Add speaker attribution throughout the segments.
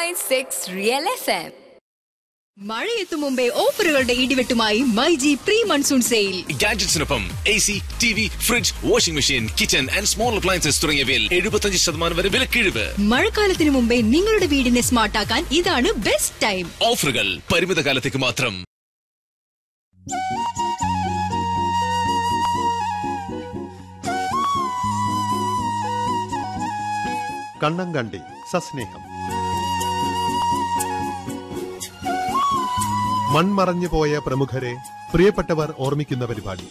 Speaker 1: 101.6 Real FM.
Speaker 2: മഴയെത്തും മുമ്പേ ഓഫറുകളുടെ ഇടിവെട്ടുമായി മൈജി പ്രീ മൺസൂൺ സെയിൽ
Speaker 3: ഗാഡ്ജറ്റ്സിനൊപ്പം A C T V fridge washing machine kitchen and small appliances തുടങ്ങിയവയിൽ എഴുപത്തഞ്ച് ശതമാനം വരെ വിലക്കിഴിവ്
Speaker 2: മഴക്കാലത്തിനു മുമ്പേ നിങ്ങളുടെ വീടിനെ സ്മാർട്ടാക്കാൻ ഇതാണ് ബെസ്റ്റ് ടൈം
Speaker 3: ഓഫറുകൾ പരിമിത കാലത്തേക്ക് മാത്രം
Speaker 4: കണ്ണം കണ്ടി സസ്നേഹം മൺമറഞ്ഞു പോയ പ്രമുഖരെ പ്രിയപ്പെട്ടവർ ഓർമ്മിക്കുന്ന പരിപാടി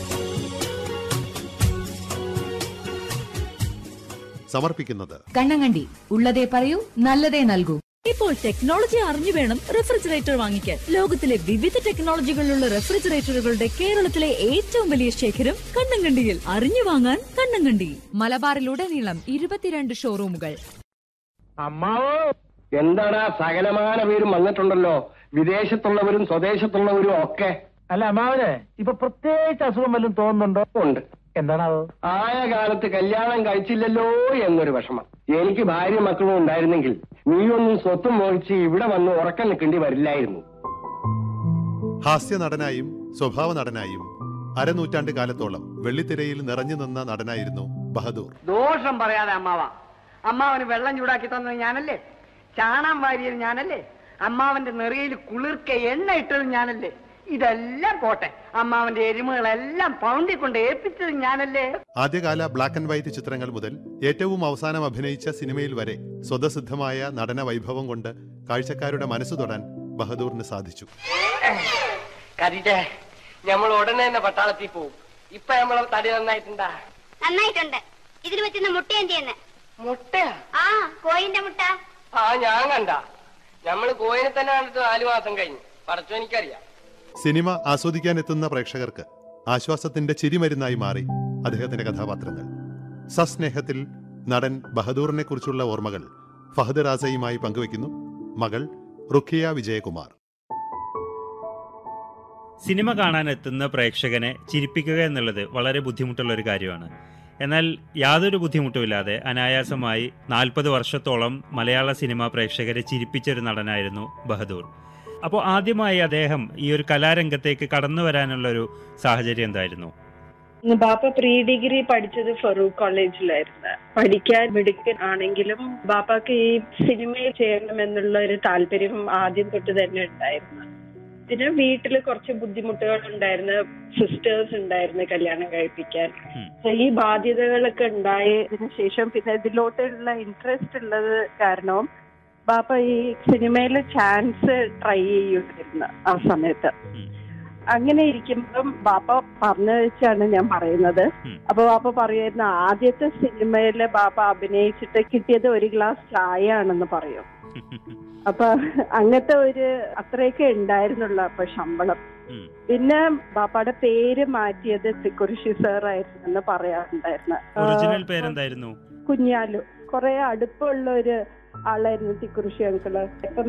Speaker 4: സമർപ്പിക്കുന്നത്
Speaker 5: കണ്ണങ്കണ്ടി ഉള്ളതേ പറയൂ നല്ലതേ നൽകൂ
Speaker 6: ഇപ്പോൾ ടെക്നോളജി അറിഞ്ഞു വേണം റെഫ്രിജറേറ്റർ വാങ്ങിക്കാൻ ലോകത്തിലെ വിവിധ ടെക്നോളജികളിലുള്ള റെഫ്രിജറേറ്ററുകളുടെ കേരളത്തിലെ ഏറ്റവും വലിയ ശേഖരം കണ്ണങ്കണ്ടിയിൽ അറിഞ്ഞു വാങ്ങാൻ കണ്ണങ്കണ്ടി
Speaker 5: മലബാറിലുടനീളം ഇരുപത്തിരണ്ട് ഷോറൂമുകൾ
Speaker 7: അമ്മാവോ എന്താടാ സകലമാന പേരും വന്നിട്ടുണ്ടല്ലോ വിദേശത്തുള്ളവരും സ്വദേശത്തുള്ളവരും ഒക്കെ
Speaker 8: അല്ല അമ്മാവന് ഇപ്പൊ പ്രത്യേകിച്ച് അസുഖം വല്ലതും തോന്നുന്നുണ്ടോ
Speaker 7: ഉണ്ട്
Speaker 8: എന്താണാവോ
Speaker 7: ആയ കാലത്ത് കല്യാണം കഴിച്ചില്ലല്ലോ എന്നൊരു വിഷമം എനിക്ക് ഭാര്യ മക്കളും ഉണ്ടായിരുന്നെങ്കിൽ നീയൊന്നും സ്വത്തും മോഹിച്ച് ഇവിടെ വന്ന് ഉറക്കം നിൽക്കേണ്ടി വരില്ലായിരുന്നു
Speaker 4: ഹാസ്യ നടനായും സ്വഭാവ നടനായും അരനൂറ്റാണ്ട് കാലത്തോളം വെള്ളിത്തിരയിൽ നിറഞ്ഞു നിന്ന നടനായിരുന്നു ബഹദൂർ
Speaker 9: ദോഷം പറയാതെ അമ്മാവ അമ്മാവന് വെള്ളം ചൂടാക്കി തന്നത് ഞാനല്ലേ ചാണാൻ വാരിയത് ഞാനല്ലേ അമ്മാവന്റെ നെറിയിൽ കുളിർക്ക എണ്ണ ഇട്ടത് ഞാനല്ലേ ഇതെല്ലാം പോട്ടെ അമ്മാവന്റെ എരുമകളെല്ലാം പൗണ്ടി കൊണ്ട് ഏൽപ്പിച്ചത് ഞാനല്ലേ
Speaker 4: ആദ്യകാല ബ്ലാക്ക് ആൻഡ് വൈറ്റ് ചിത്രങ്ങൾ മുതൽ ഏറ്റവും അവസാനം അഭിനയിച്ച സിനിമയിൽ വരെ സ്വതസിദ്ധമായ നടന വൈഭവം കൊണ്ട് കാഴ്ചക്കാരുടെ മനസ്സ് തൊടാൻ ബഹദൂറിന് സാധിച്ചു
Speaker 7: കരിറ്റേ നമ്മൾ ഉടനെ തന്നെ പട്ടാളത്തിൽ പോവും ഇപ്പൊ നമ്മളെ തടി നന്നായിട്ടുണ്ടാ
Speaker 10: നന്നായിട്ടുണ്ട് ഇതിൽ വെച്ചുന്ന മുട്ട എന്തിയെന്ന്
Speaker 7: മുട്ടയാ
Speaker 10: ആ കോയിന്റെ മുട്ട
Speaker 7: ആ ഞാൻ കണ്ട നമ്മള് കോയിനെ തന്നെ കണ്ടിട്ട് നാലു മാസം കഴിഞ്ഞു പടച്ചു എനിക്കറിയാം
Speaker 4: സിനിമ ആസ്വദിക്കാനെത്തുന്ന പ്രേക്ഷകർക്ക് ആശ്വാസത്തിന്റെ ചിരിമരുന്നായി മാറി അദ്ദേഹത്തിന്റെ കഥാപാത്രങ്ങൾ സസ്നേഹത്തിൽ നടൻ ബഹദൂറിനെ കുറിച്ചുള്ള ഓർമ്മകൾ ഫഹദ് റാസയുമായി പങ്കുവയ്ക്കുന്നു മകൾ റുഖിയ വിജയകുമാർ
Speaker 11: സിനിമ കാണാനെത്തുന്ന പ്രേക്ഷകനെ ചിരിപ്പിക്കുക എന്നുള്ളത് വളരെ ബുദ്ധിമുട്ടുള്ള ഒരു കാര്യമാണ് എന്നാൽ യാതൊരു ബുദ്ധിമുട്ടുമില്ലാതെ അനായാസമായി നാൽപ്പത് വർഷത്തോളം മലയാള സിനിമാ പ്രേക്ഷകരെ ചിരിപ്പിച്ച ഒരു നടനായിരുന്നു ബഹദൂർ അപ്പോൾ ആദ്യമായി അദ്ദേഹം ഈ ഒരു കലാരംഗത്തേക്ക് കടന്നു വരാനുള്ള ഒരു സാഹചര്യം എന്തായിരുന്നു
Speaker 12: ബാപ്പ പ്രീ ഡിഗ്രി പഠിച്ചത് ഫറൂഖ് കോളേജിലായിരുന്നു പഠിക്കാൻ മിടുക്കൻ ആണെങ്കിലും ബാപ്പാക്ക് ഈ സിനിമയിൽ ചെയ്യണമെന്നുള്ള ഒരു താല്പര്യം ആദ്യം തൊട്ട് തന്നെ ഉണ്ടായിരുന്നു പിന്നെ വീട്ടിൽ കുറച്ച് ബുദ്ധിമുട്ടുകൾ ഉണ്ടായിരുന്നു സിസ്റ്റേഴ്സ് ഉണ്ടായിരുന്നു കല്യാണം കഴിപ്പിക്കാൻ So ഈ ബാധ്യതകളൊക്കെ ഉണ്ടായതിനു ശേഷം പിന്നെ ഇതിലോട്ടുള്ള ഇൻട്രസ്റ്റ് ഉള്ളത് കാരണവും ബാപ്പ ഈ സിനിമയിലെ ചാൻസ് ട്രൈ ചെയ്യുമായിരുന്നു ആ സമയത്ത് അങ്ങനെ ഇരിക്കുമ്പം ബാപ്പ പറഞ്ഞു വെച്ചാണ് ഞാൻ പറയുന്നത് അപ്പൊ ബാപ്പ പറയുന്ന ആദ്യത്തെ സിനിമയില് ബാപ്പ അഭിനയിച്ചിട്ട് കിട്ടിയത് ഒരു ഗ്ലാസ് ചായ ആണെന്ന് പറയും അപ്പൊ അങ്ങനത്തെ ഒരു അത്രയൊക്കെ ഉണ്ടായിരുന്നുള്ളു അപ്പൊ ശമ്പളം പിന്നെ ബാപ്പയുടെ പേര് മാറ്റിയത് ത്രിക്കുറിശി സാർ ആയിരുന്നു എന്ന് പറയാറുണ്ടായിരുന്നു
Speaker 11: ഒറിജിനൽ പേരെന്തായിരുന്നു
Speaker 12: കുഞ്ഞാലു കുറെ അടുപ്പമുള്ള ഒരു ആളായിരുന്നു തിക്കുറിശി അങ്കിള് ഇപ്പൊ